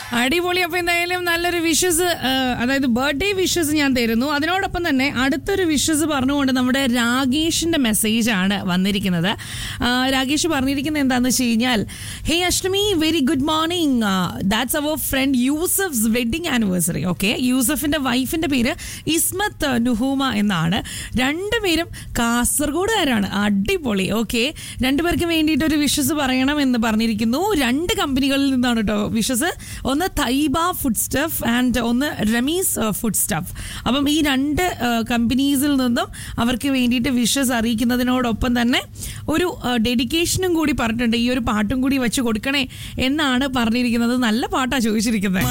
അടിപൊളി അപ്പൊ എന്തായാലും നല്ലൊരു വിഷസ് അതായത് ബർത്ത്ഡേ വിഷസ് ഞാൻ തരുന്നു അതിനോടൊപ്പം തന്നെ അടുത്തൊരു വിഷസ് പറഞ്ഞുകൊണ്ട് നമ്മുടെ രാഗേഷിന്റെ മെസ്സേജ് ആണ് വന്നിരിക്കുന്നത് ആ, രാഗേഷ് പറഞ്ഞിരിക്കുന്നത് എന്താണെന്ന് വെച്ച് കഴിഞ്ഞാൽ hey Ashtami very good morning that's our friend Yusuf's wedding anniversary okay യൂസഫിന്റെ വൈഫിന്റെ പേര് ഇസ്മത്ത് നുഹൂമ എന്നാണ് രണ്ടുപേരും കാസർഗോഡുകാരാണ് അടിപൊളി ഓക്കെ രണ്ടുപേർക്ക് വേണ്ടിയിട്ട് ഒരു വിഷസ് പറയണം എന്ന് പറഞ്ഞിരിക്കുന്നു രണ്ട് കമ്പനികളിൽ നിന്നാണ് കേട്ടോ വിഷസ് ഒന്ന് തൈബ ഫുഡ് സ്റ്റഫ് ആൻഡ് ഒന്ന് റമീസ് ഫുഡ് സ്റ്റഫ് അപ്പം ഈ രണ്ട് കമ്പനീസിൽ നിന്നും അവർക്ക് വേണ്ടിയിട്ട് വിഷസ് അറിയിക്കുന്നതിനോടൊപ്പം തന്നെ ഒരു ഡെഡിക്കേഷനും കൂടി പറഞ്ഞിട്ടുണ്ട് ഈ ഒരു പാട്ടും കൂടി വെച്ച് കൊടുക്കണേ എന്നാണ് പറഞ്ഞിരിക്കുന്നത് നല്ല പാട്ടാണ് ചോദിച്ചിരിക്കുന്നത്